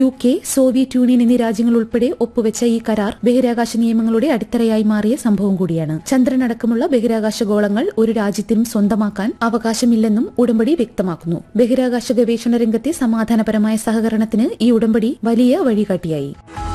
U K Soviet union എന്നീ രാജ്യങ്ങൾ ഉൾപ്പെടെ ഒപ്പുവെച്ച ഈ കരാർ ബഹിരാകാശ നിയമങ്ങളുടെ അടിത്തറയായി മാറിയ സംഭവം കൂടിയാണ് ചന്ദ്രനടക്കമുള്ള ബഹിരാകാശ ഗോളങ്ങൾ ഒരു രാജ്യത്തിനും സ്വന്തമാക്കാൻ അവകാശമില്ലെന്നും ഉടമ്പടി വ്യക്തമാക്കുന്നു ബഹിരാകാശ ഗവേഷണ രംഗത്തെ സമാധാനപരമായ സഹകരണത്തിന് ഈ ഉടമ്പടി വലിയ വഴികാട്ടിയായി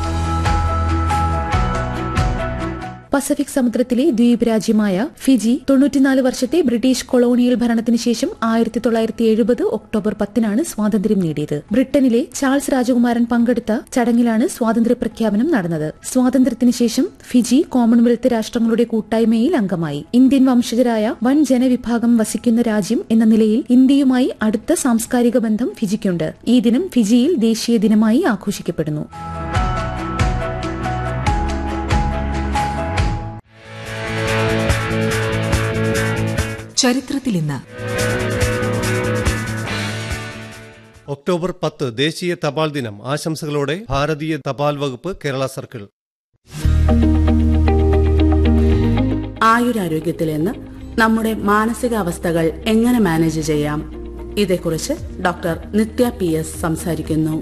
പസഫിക് സമുദ്രത്തിലെ ദ്വീപ് രാജ്യമായ ഫിജി തൊണ്ണൂറ്റിനാല് വർഷത്തെ ബ്രിട്ടീഷ് കൊളോണിയൽ ഭരണത്തിന് ശേഷം ആയിരത്തി തൊള്ളായിരത്തി എഴുപത് ഒക്ടോബർ പത്തിനാണ് സ്വാതന്ത്ര്യം നേടിയത് ബ്രിട്ടനിലെ ചാൾസ് രാജകുമാരൻ പങ്കെടുത്ത ചടങ്ങിലാണ് സ്വാതന്ത്ര്യ പ്രഖ്യാപനം നടന്നത് സ്വാതന്ത്ര്യത്തിന് ശേഷം ഫിജി കോമൺവെൽത്ത് രാഷ്ട്രങ്ങളുടെ കൂട്ടായ്മയിൽ അംഗമായി ഇന്ത്യൻ വംശജരായ വൻ ജനവിഭാഗം വസിക്കുന്ന രാജ്യം എന്ന നിലയിൽ ഇന്ത്യയുമായി അടുത്ത സാംസ്കാരിക ബന്ധം ഫിജിക്കുണ്ട് ഈ ദിനം ഫിജിയിൽ ദേശീയ ദിനമായി ആഘോഷിക്കപ്പെടുന്നു ചരിത്രത്തിൽ ഇന്ന് ഒക്ടോബർ പത്ത് ദേശീയ തപാൽ ദിനം ആശംസകളോടെ ഭാരതീയ തപാൽ വകുപ്പ് കേരള സർക്കിൾ ആയുരാരോഗ്യത്തിൽ നിന്ന് നമ്മുടെ മാനസികാവസ്ഥകൾ എങ്ങനെ മാനേജ് ചെയ്യാം ഇതേക്കുറിച്ച് ഡോക്ടർ നിത്യ പി എസ് സംസാരിക്കുന്നു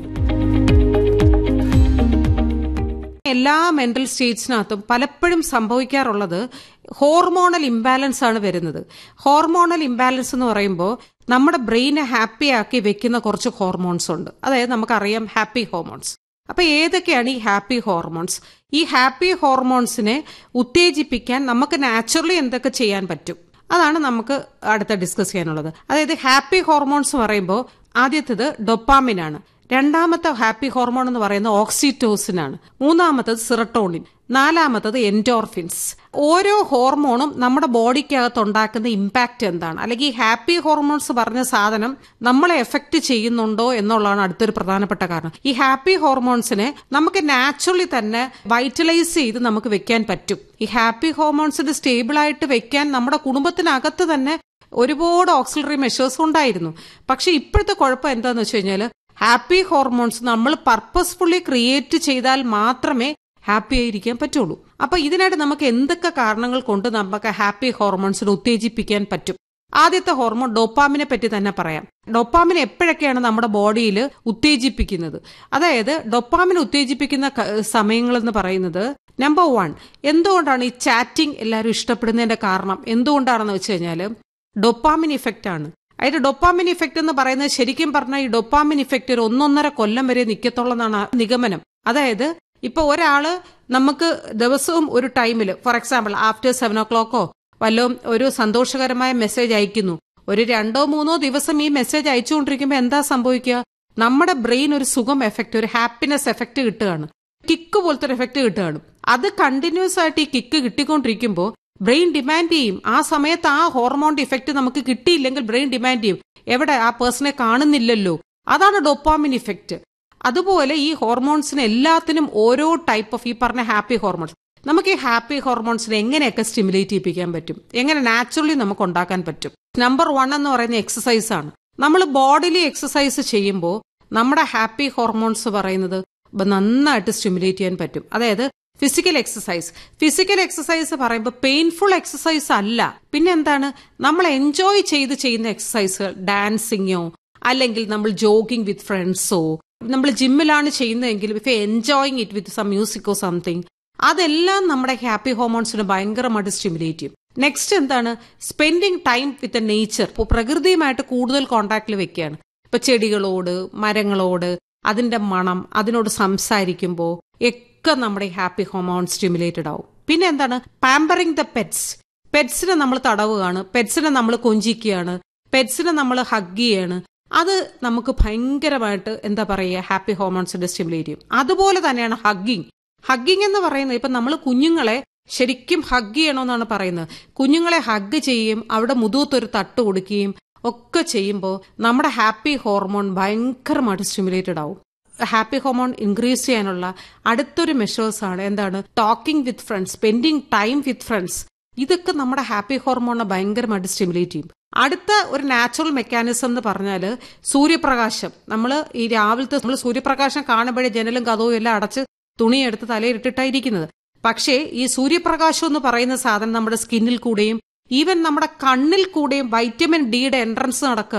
എല്ലാ മെന്റൽ സ്റ്റേറ്റ്സിനകത്തും പലപ്പോഴും സംഭവിക്കാറുള്ളത് ഹോർമോണൽ ഇംബാലൻസ് ആണ് വരുന്നത് ഹോർമോണൽ ഇംബാലൻസ് എന്ന് പറയുമ്പോൾ നമ്മുടെ ബ്രെയിനെ ഹാപ്പി ആക്കി വെക്കുന്ന കുറച്ച് ഹോർമോൺസ് ഉണ്ട് അതായത് നമുക്കറിയാം ഹാപ്പി ഹോർമോൺസ് അപ്പൊ ഏതൊക്കെയാണ് ഈ ഹാപ്പി ഹോർമോൺസ് ഈ ഹാപ്പി ഹോർമോൺസിനെ ഉത്തേജിപ്പിക്കാൻ നമുക്ക് നാച്ചുറലി എന്തൊക്കെ ചെയ്യാൻ പറ്റും അതാണ് നമുക്ക് അടുത്ത ഡിസ്കസ് ചെയ്യാനുള്ളത് അതായത് ഹാപ്പി ഹോർമോൺസ് പറയുമ്പോൾ ആദ്യത്തേത് ഡൊപ്പാമിൻ ആണ് രണ്ടാമത്തെ ഹാപ്പി ഹോർമോൺ എന്ന് പറയുന്നത് ഓക്സിറ്റോസിൻ ആണ് മൂന്നാമത്തത് സിറട്ടോണിൻ നാലാമത്തത് എൻഡോർഫിൻസ് ഓരോ ഹോർമോണും നമ്മുടെ ബോഡിക്കകത്ത് ഉണ്ടാക്കുന്ന ഇമ്പാക്റ്റ് എന്താണ് അല്ലെങ്കിൽ ഈ ഹാപ്പി ഹോർമോൺസ് പറഞ്ഞ സാധനം നമ്മളെ എഫക്റ്റ് ചെയ്യുന്നുണ്ടോ എന്നുള്ളതാണ് അടുത്തൊരു പ്രധാനപ്പെട്ട കാരണം ഈ ഹാപ്പി ഹോർമോൺസിനെ നമുക്ക് നാച്ചുറലി തന്നെ വൈറ്റലൈസ് ചെയ്ത് നമുക്ക് വെക്കാൻ പറ്റും ഈ ഹാപ്പി ഹോർമോൺസിന് സ്റ്റേബിൾ ആയിട്ട് വെക്കാൻ നമ്മുടെ കുടുംബത്തിനകത്ത് തന്നെ ഒരുപാട് ഓക്സിലറി മെഷേഴ്സ് ഉണ്ടായിരുന്നു പക്ഷെ ഇപ്പോഴത്തെ കുഴപ്പം എന്താന്ന് വെച്ച് കഴിഞ്ഞാൽ ഹാപ്പി ഹോർമോൺസ് നമ്മൾ പർപ്പസ്ഫുള്ളി ക്രിയേറ്റ് ചെയ്താൽ മാത്രമേ ഹാപ്പി ആയിരിക്കാൻ പറ്റുള്ളൂ അപ്പൊ ഇതിനായിട്ട് നമുക്ക് എന്തൊക്കെ കാരണങ്ങൾ കൊണ്ട് നമുക്ക് ഹാപ്പി ഹോർമോൺസിനെ ഉത്തേജിപ്പിക്കാൻ പറ്റും ആദ്യത്തെ ഹോർമോൺ ഡോപ്പാമിനെ പറ്റി തന്നെ പറയാം ഡൊപ്പാമിൻ എപ്പോഴൊക്കെയാണ് നമ്മുടെ ബോഡിയിൽ ഉത്തേജിപ്പിക്കുന്നത് അതായത് ഡൊപ്പാമിൻ ഉത്തേജിപ്പിക്കുന്ന സമയങ്ങൾ എന്ന് പറയുന്നത് നമ്പർ വൺ എന്തുകൊണ്ടാണ് ഈ ചാറ്റിംഗ് എല്ലാവരും ഇഷ്ടപ്പെടുന്നതിന്റെ കാരണം എന്തുകൊണ്ടാണെന്ന് വെച്ച് കഴിഞ്ഞാൽ ഡൊപ്പാമിൻ ഇഫക്റ്റ് ആണ് അതിന്റെ ഡൊപ്പാമിൻ ഇഫക്റ്റ് എന്ന് പറയുന്നത് ശരിക്കും പറഞ്ഞാൽ ഈ ഡൊപ്പാമിൻ ഇഫക്റ്റ് ഒരു ഒന്നൊന്നര കൊല്ലം വരെ നിൽക്കത്തുള്ളതാണ് നിഗമനം അതായത് ഇപ്പൊ ഒരാള് നമുക്ക് ദിവസവും ഒരു ടൈമിൽ ഫോർ എക്സാമ്പിൾ ആഫ്റ്റർ സെവൻ ഓ ക്ലോക്കോ വല്ലതും ഒരു സന്തോഷകരമായ മെസ്സേജ് അയക്കുന്നു ഒരു രണ്ടോ മൂന്നോ ദിവസം ഈ മെസ്സേജ് അയച്ചുകൊണ്ടിരിക്കുമ്പോൾ എന്താ സംഭവിക്കുക നമ്മുടെ ബ്രെയിൻ ഒരു സുഖം എഫക്റ്റ് ഒരു ഹാപ്പിനെസ് എഫക്റ്റ് കിട്ടുകയാണ് കിക്ക് പോലത്തെ ഒരു എഫക്റ്റ് കിട്ടുകയാണ് അത് കണ്ടിന്യൂസ് ആയിട്ട് ഈ കിക്ക് കിട്ടിക്കൊണ്ടിരിക്കുമ്പോൾ ബ്രെയിൻ ഡിമാൻഡ് ചെയ്യും ആ സമയത്ത് ആ ഹോർമോണിന്റെ ഇഫക്റ്റ് നമുക്ക് കിട്ടിയില്ലെങ്കിൽ ബ്രെയിൻ ഡിമാൻഡ് ചെയ്യും എവിടെ ആ പേഴ്സണെ കാണുന്നില്ലല്ലോ അതാണ് ഡോപ്പാമിൻ ഇഫക്റ്റ് അതുപോലെ ഈ ഹോർമോൺസിന് എല്ലാത്തിനും ഓരോ ടൈപ്പ് ഓഫ് ഈ പറഞ്ഞ ഹാപ്പി ഹോർമോൺസ് നമുക്ക് ഈ ഹാപ്പി ഹോർമോൺസിനെ എങ്ങനെയൊക്കെ സ്റ്റിമുലേറ്റ് ചെയ്യിപ്പിക്കാൻ പറ്റും എങ്ങനെ നാച്ചുറലി നമുക്ക് ഉണ്ടാക്കാൻ പറ്റും നമ്പർ വൺ എന്ന് പറയുന്ന എക്സസൈസ് ആണ് നമ്മൾ ബോഡിയിൽ എക്സസൈസ് ചെയ്യുമ്പോൾ നമ്മുടെ ഹാപ്പി ഹോർമോൺസ് പറയുന്നത് നന്നായിട്ട് സ്റ്റിമുലേറ്റ് ചെയ്യാൻ പറ്റും അതായത് ഫിസിക്കൽ എക്സസൈസ് ഫിസിക്കൽ എക്സസൈസ് പറയുമ്പോൾ പെയിൻഫുൾ എക്സസൈസ് അല്ല പിന്നെ എന്താണ് നമ്മൾ എൻജോയ് ചെയ്ത് ചെയ്യുന്ന എക്സസൈസുകൾ ഡാൻസിങ്ങോ അല്ലെങ്കിൽ നമ്മൾ ജോഗിങ് വിത്ത് ഫ്രണ്ട്സോ നമ്മൾ ജിമ്മിലാണ് ചെയ്യുന്നതെങ്കിൽ if enjoying it with some മ്യൂസിക്കോ സംതിങ് അതെല്ലാം നമ്മുടെ ഹാപ്പി ഹോർമോൺസിന് ഭയങ്കരമായിട്ട് സ്റ്റിമുലേറ്റ് ചെയ്യും നെക്സ്റ്റ് എന്താണ് സ്പെൻഡിങ് ടൈം വിത്ത് നേച്ചർ ഇപ്പോൾ പ്രകൃതിയുമായിട്ട് കൂടുതൽ കോണ്ടാക്റ്റിൽ വെക്കുകയാണ് ഇപ്പൊ ചെടികളോട് മരങ്ങളോട് അതിന്റെ മണം അതിനോട് സംസാരിക്കുമ്പോൾ ഒക്കെ നമ്മുടെ ഹാപ്പി ഹോർമോൺ സ്റ്റിമുലേറ്റഡ് ആവും പിന്നെ എന്താണ് പാമ്പറിങ് ദ പെറ്റ്സ് പെറ്റ്സിനെ നമ്മൾ തടവുകയാണ് പെറ്റ്സിനെ നമ്മൾ കൊഞ്ചിക്കുകയാണ് പെറ്റ്സിനെ നമ്മൾ ഹഗ് ചെയ്യാണ് അത് നമുക്ക് ഭയങ്കരമായിട്ട് എന്താ പറയുക ഹാപ്പി ഹോർമോൺസിന്റെ സ്റ്റിമുലേറ്റ് ചെയ്യും അതുപോലെ തന്നെയാണ് ഹഗ്ഗിങ് ഹഗ്ഗിങ് എന്ന് പറയുന്നത് ഇപ്പൊ നമ്മൾ കുഞ്ഞുങ്ങളെ ശരിക്കും ഹഗ് ചെയ്യണമെന്നാണ് പറയുന്നത് കുഞ്ഞുങ്ങളെ ഹഗ് ചെയ്യും അവിടെ മുതുകത്തൊരു തട്ട് കൊടുക്കുകയും ഒക്കെ ചെയ്യുമ്പോൾ നമ്മുടെ ഹാപ്പി ഹോർമോൺ ഭയങ്കരമായിട്ട് സ്റ്റിമുലേറ്റഡ് ആവും ഹാപ്പി ഹോർമോൺ ഇൻക്രീസ് ചെയ്യാനുള്ള അടുത്തൊരു മെഷേഴ്സ് ആണ് എന്താണ് talking with friends spending time with friends ഇതൊക്കെ നമ്മുടെ ഹാപ്പി ഹോർമോണിനെ ഭയങ്കരമായിട്ട് സ്റ്റിമുലേറ്റ് ചെയ്യും അടുത്ത ഒരു നാച്ചുറൽ മെക്കാനിസം എന്ന് പറഞ്ഞാൽ സൂര്യപ്രകാശം നമ്മൾ ഈ രാവിലത്തെ നമ്മൾ സൂര്യപ്രകാശം കാണുമ്പോഴേ ജനലും കഥവും എല്ലാം അടച്ച് തുണിയെടുത്ത് തലയിലിട്ടിട്ടായിരിക്കുന്നത് പക്ഷേ ഈ സൂര്യപ്രകാശം എന്ന് പറയുന്ന സാധനം നമ്മുടെ സ്കിന്നിൽ കൂടെയും ഈവൻ നമ്മുടെ കണ്ണിൽ കൂടെയും വൈറ്റമിൻ ഡിയുടെ എൻട്രൻസ് നടക്കുകയാണ്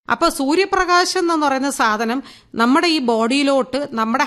അപ്പോൾ സൂര്യപ്രകാശം എന്ന് പറയുന്ന സാധനം നമ്മുടെ ഈ ബോഡിയിലോട്ട് നമ്മുടെ